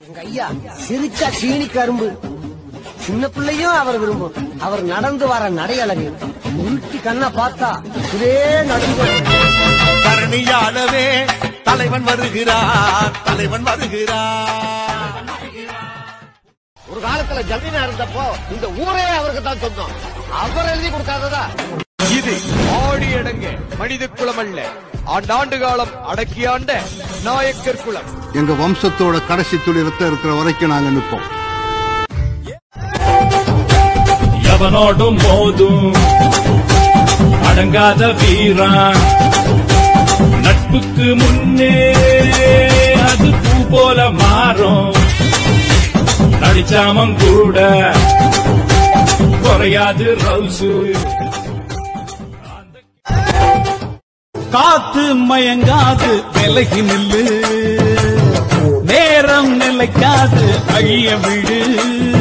எங்க ஐயா சிரிச்சா சீனி கரும்பு சின்ன பிள்ளையும் அவர் விரும்பும் அவர் நடந்து வர நடையழகு உருட்டி கண்ணா பார்த்தா இதே நடந்து தரணியாளவே தலைவன் வருகிறார் தலைவன் வருகிறார் ஒரு காலத்துல ஜமீனா இருந்தப்போ இந்த ஊரே அவருக்கு தான் சொந்தம் அவர் எழுதி கொடுக்காததா இது ஆடி அடங்க மனித குலம் அல்ல ஆண்டாண்டு காலம் அடக்கியாண்ட நாயக்கர் குலம் எங்க வம்சத்தோட கடைசி துளி ரத்தம் இருக்கிற வரைக்கும் நாங்க நிற்போம் எவனோடும் போதும் அடங்காத வீரா நட்புக்கு முன்னே அது பூ போல மாறும் நடிச்சாமம் கூட குறையாது ரவுசு காத்து மயங்காது விலகி நில்லு நேரம் நிலைக்காது அழிய விடு